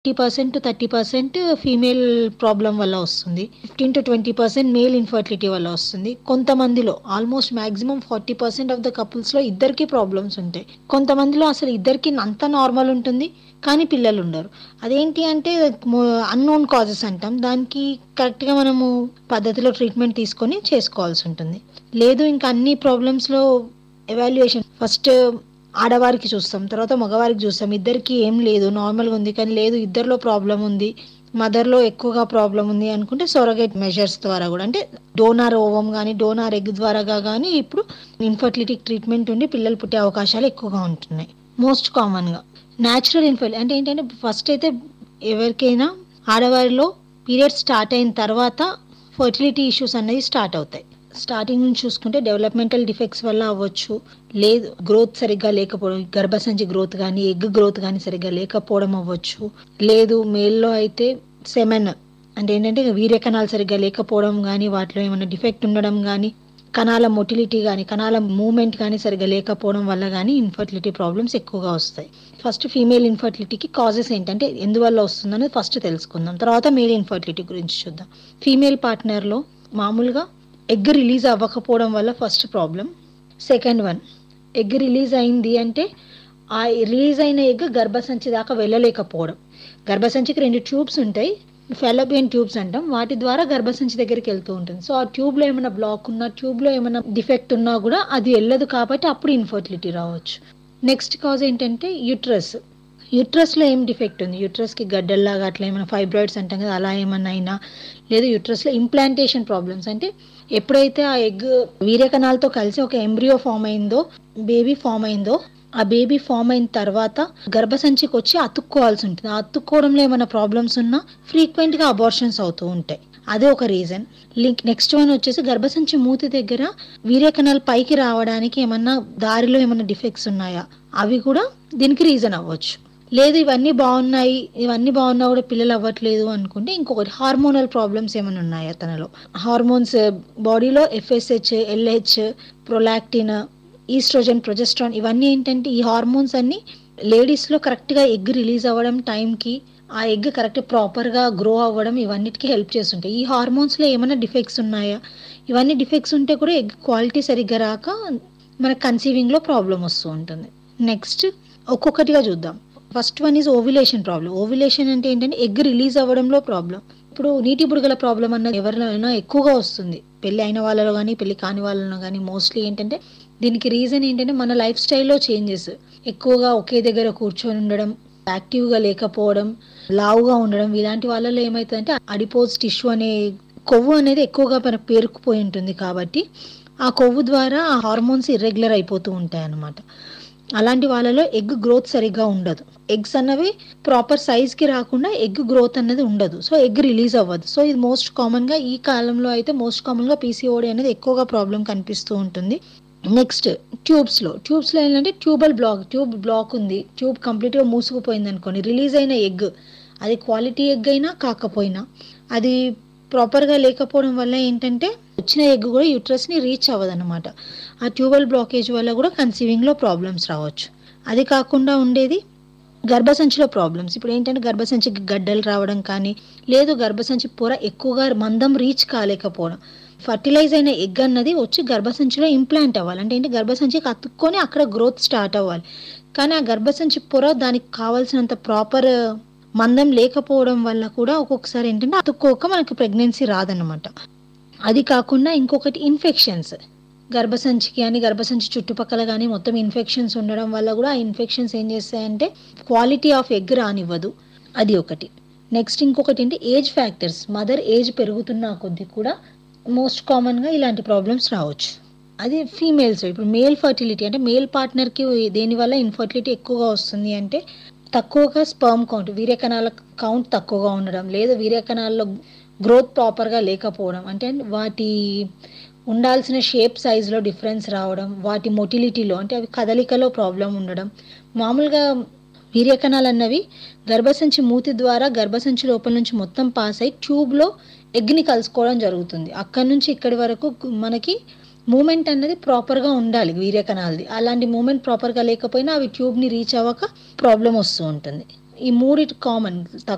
fifty percent to thirty percent female problem వల్ల వస్తుంది fifteen to twenty percent male infertility వల్ల వస్తుంది కొంతమందిలో almost maximum forty percent of the కపుల్స్లో ఇద్దరికి ప్రాబ్లమ్స్ ఉంటాయి కొంతమందిలో అసలు ఇద్దరికి అంత నార్మల్ ఉంటుంది కానీ పిల్లలు ఉండరు అదేంటి అంటే అన్నోన్ కాజెస్ అంటాం దానికి కరెక్ట్గా మనము పద్ధతిలో ట్రీట్మెంట్ తీసుకొని చేసుకోవాల్సి ఉంటుంది లేదు ఇంకా అన్ని ప్రాబ్లమ్స్లో ఎవాల్యుయేషన్ ఫస్ట్ ఆడవారికి చూస్తాం తర్వాత మగవారికి చూస్తాం ఇద్దరికి ఏం లేదు నార్మల్గా ఉంది కానీ లేదు ఇద్దరిలో ప్రాబ్లం ఉంది మదర్లో ఎక్కువగా ప్రాబ్లం ఉంది అనుకుంటే సొరగేట్ మెజర్స్ ద్వారా కూడా అంటే డోనార్ ఓవం కానీ డోనార్ ఎగ్ ద్వారా కానీ ఇప్పుడు ఇన్ఫర్టిలిటీ ట్రీట్మెంట్ ఉండి పిల్లలు పుట్టే అవకాశాలు ఎక్కువగా ఉంటున్నాయి మోస్ట్ కామన్గా న్యాచురల్ ఇన్ఫర్టిలిటీ అంటే ఏంటంటే ఫస్ట్ అయితే ఎవరికైనా ఆడవారిలో పీరియడ్ స్టార్ట్ అయిన తర్వాత ఫర్టిలిటీ ఇష్యూస్ అనేది స్టార్ట్ అవుతాయి స్టార్టింగ్ నుంచి చూసుకుంటే డెవలప్మెంటల్ డిఫెక్ట్స్ వల్ల అవ్వచ్చు లేదు గ్రోత్ సరిగ్గా లేకపోవడం గర్భసంచి గ్రోత్ కానీ ఎగ్ గ్రోత్ కానీ సరిగ్గా లేకపోవడం అవ్వచ్చు లేదు మేల్లో అయితే సెమెన్ అంటే ఏంటంటే వీర్య కణాలు సరిగ్గా లేకపోవడం కానీ వాటిలో ఏమైనా డిఫెక్ట్ ఉండడం కానీ కణాల మొటిలిటీ కానీ కణాల మూమెంట్ కానీ సరిగ్గా లేకపోవడం వల్ల కానీ ఇన్ఫర్టిలిటీ ప్రాబ్లమ్స్ ఎక్కువగా వస్తాయి ఫస్ట్ ఫీమేల్ ఇన్ఫర్టిలిటీకి కాజెస్ ఏంటంటే ఎందువల్ల వస్తుందనేది ఫస్ట్ తెలుసుకుందాం తర్వాత మేల్ ఇన్ఫర్టిలిటీ గురించి చూద్దాం ఫీమేల్ పార్ట్నర్లో మామూలుగా ఎగ్ రిలీజ్ అవ్వకపోవడం వల్ల first problem second one egg release అయింది అంటే ఆ రిలీజ్ అయిన ఎగ్ గర్భసంచి దాకా వెళ్ళలేకపోవడం గర్భసంచికి రెండు ట్యూబ్స్ ఉంటాయి ఫెలోపియన్ ట్యూబ్స్ అంటాం వాటి ద్వారా గర్భసంచి దగ్గరికి వెళ్తూ ఉంటుంది సో ఆ ట్యూబ్లో ఏమైనా బ్లాక్ ఉన్నా ట్యూబ్లో ఏమైనా డిఫెక్ట్ ఉన్నా కూడా అది వెళ్ళదు కాబట్టి అప్పుడు ఇన్ఫర్టిలిటీ రావచ్చు నెక్స్ట్ కాజ్ ఏంటంటే యూట్రస్ యూట్రస్లో ఏం డిఫెక్ట్ ఉంది యూట్రస్కి గడ్డల్లాగా అట్లా ఏమైనా ఫైబ్రాయిడ్స్ అంటాం కదా అలా ఏమన్నా అయినా లేదు యూట్రస్లో ఇంప్లాంటేషన్ ప్రాబ్లమ్స్ అంటే ఎప్పుడైతే ఆ ఎగ్ వీర్యకణాలతో కలిసి ఒక ఎంబ్రియో ఫామ్ అయిందో బేబీ ఫామ్ అయిందో ఆ బేబీ ఫామ్ అయిన తర్వాత గర్భసంచికి వచ్చి అతుక్కోవాల్సి ఉంటుంది ఆ అతుక్కోవడంలో ఏమైనా ప్రాబ్లమ్స్ ఉన్నా ఫ్రీక్వెంట్గా అబార్షన్స్ అవుతూ ఉంటాయి అదే ఒక రీజన్ లింక్ నెక్స్ట్ వన్ వచ్చేసి గర్భసంచి మూతి దగ్గర వీర్యకణాలు పైకి రావడానికి ఏమన్నా దారిలో ఏమైనా డిఫెక్ట్స్ ఉన్నాయా అవి కూడా దీనికి రీజన్ అవ్వచ్చు లేదు ఇవన్నీ బాగున్నాయి ఇవన్నీ బాగున్నా కూడా పిల్లలు అవ్వట్లేదు అనుకుంటే ఇంకొకటి హార్మోనల్ ప్రాబ్లమ్స్ ఏమైనా ఉన్నాయా తనలో హార్మోన్స్ బాడీలో F S H L H prolactin estrogen progesterone ఇవన్నీ ఏంటంటే ఈ హార్మోన్స్ అన్ని లేడీస్లో కరెక్ట్గా ఎగ్ రిలీజ్ అవ్వడం టైంకి ఆ ఎగ్ కరెక్ట్ ప్రాపర్గా గ్రో అవ్వడం ఇవన్నిటికీ హెల్ప్ చేస్తుంటాయి ఈ హార్మోన్స్లో ఏమైనా డిఫెక్ట్స్ ఉన్నాయా ఇవన్నీ డిఫెక్ట్స్ ఉంటే కూడా ఎగ్ క్వాలిటీ సరిగ్గా రాక మన కన్సీవింగ్లో ప్రాబ్లం వస్తూ ఉంటుంది నెక్స్ట్ ఒక్కొక్కటిగా చూద్దాం first one is ovulation problem ovulation అంటే ఏంటంటే ఎగ్ రిలీజ్ అవ్వడంలో ప్రాబ్లం ఇప్పుడు నీటి బుడగల ప్రాబ్లం అన్నది ఎవరినైనా ఎక్కువగా వస్తుంది పెళ్ళి అయిన వాళ్ళలో కానీ పెళ్ళి కాని వాళ్ళలో కానీ మోస్ట్లీ ఏంటంటే దీనికి రీజన్ ఏంటంటే మన లైఫ్ స్టైల్లో చేంజెస్ ఎక్కువగా ఒకే దగ్గర కూర్చొని ఉండడం యాక్టివ్గా లేకపోవడం లావుగా ఉండడం ఇలాంటి వాళ్ళలో ఏమవుతుందంటే అడిపోజ్ టిష్యూ అనే కొవ్వు అనేది ఎక్కువగా మనకు పేరుకుపోయి ఉంటుంది కాబట్టి ఆ కొవ్వు ద్వారా ఆ హార్మోన్స్ ఇర్రెగ్యులర్ అయిపోతూ ఉంటాయి అన్నమాట అలాంటి వాళ్ళలో ఎగ్ గ్రోత్ సరిగ్గా ఉండదు ఎగ్స్ అన్నవి ప్రాపర్ సైజ్కి రాకుండా ఎగ్ గ్రోత్ అనేది ఉండదు సో ఎగ్ రిలీజ్ అవ్వదు సో ఇది మోస్ట్ కామన్గా ఈ కాలంలో అయితే మోస్ట్ కామన్గా పీసీఓడి అనేది ఎక్కువగా ప్రాబ్లం కనిపిస్తూ ఉంటుంది నెక్స్ట్ ట్యూబ్స్లో ట్యూబ్స్లో ఏంటంటే ట్యూబల్ బ్లాక్ ట్యూబ్ బ్లాక్ ఉంది ట్యూబ్ కంప్లీట్గా మూసుకుపోయింది అనుకోండి రిలీజ్ అయిన ఎగ్ అది క్వాలిటీ ఎగ్ అయినా కాకపోయినా అది ప్రాపర్గా లేకపోవడం వల్ల ఏంటంటే వచ్చిన ఎగ్ కూడా యూట్రస్ని రీచ్ అవ్వదన్నమాట ఆ ట్యూబల్ బ్లాకేజ్ వల్ల కూడా కన్సీవింగ్లో ప్రాబ్లమ్స్ రావచ్చు అది కాకుండా ఉండేది గర్భసంచిలో ప్రాబ్లమ్స్ ఇప్పుడు ఏంటంటే గర్భసంచికి గడ్డలు రావడం కానీ లేదు గర్భసంచి పొర ఎక్కువగా మందం రీచ్ కాలేకపోవడం ఫర్టిలైజ్ అయిన ఎగ్ అన్నది వచ్చి గర్భసంచిలో ఇంప్లాంట్ అవ్వాలి అంటే ఏంటి గర్భసంచికి అతుక్కొని అక్కడ గ్రోత్ స్టార్ట్ అవ్వాలి కానీ ఆ గర్భసంచి పొర దానికి కావాల్సినంత ప్రాపర్ మందం లేకపోవడం వల్ల కూడా ఒక్కొక్కసారి ఏంటంటే అతుక్కోక మనకి ప్రెగ్నెన్సీ రాదనమాట అది కాకుండా ఇంకొకటి ఇన్ఫెక్షన్స్ గర్భసంచికి అని గర్భసంచి చుట్టుపక్కల కానీ మొత్తం ఇన్ఫెక్షన్స్ ఉండడం వల్ల కూడా ఆ ఇన్ఫెక్షన్స్ ఏం చేస్తాయంటే క్వాలిటీ ఆఫ్ ఎగ్ రానివ్వదు అది ఒకటి నెక్స్ట్ ఇంకొకటి ఏంటి ఏజ్ ఫ్యాక్టర్స్ మదర్ ఏజ్ పెరుగుతున్న కొద్దీ కూడా మోస్ట్ కామన్గా ఇలాంటి ప్రాబ్లమ్స్ రావచ్చు అది ఫీమేల్స్ ఇప్పుడు మేల్ ఫర్టిలిటీ అంటే మేల్ పార్ట్నర్కి దేనివల్ల ఇన్ఫర్టిలిటీ ఎక్కువగా వస్తుంది అంటే తక్కువగా స్పర్మ్ కౌంట్ వీర్యకణాల కౌంట్ తక్కువగా ఉండడం లేదా వీర్యకణాల్లో గ్రోత్ ప్రాపర్గా లేకపోవడం అంటే వాటి ఉండాల్సిన షేప్ సైజులో డిఫరెన్స్ రావడం వాటి మొటిలిటీలో అంటే అవి కదలికలో ప్రాబ్లం ఉండడం మామూలుగా వీర్యకణాలు అన్నవి గర్భసంచి మూతి ద్వారా గర్భసంచి లోపల నుంచి మొత్తం పాస్ అయి ట్యూబ్లో ఎగ్ని కలుసుకోవడం జరుగుతుంది అక్కడి నుంచి ఇక్కడి వరకు మనకి మూమెంట్ అనేది ప్రాపర్గా ఉండాలి వీర్యకణాలది అలాంటి మూమెంట్ ప్రాపర్గా లేకపోయినా అవి ట్యూబ్ని రీచ్ అవ్వక ప్రాబ్లం వస్తూ ఉంటుంది ఈ మూడిటి కామన్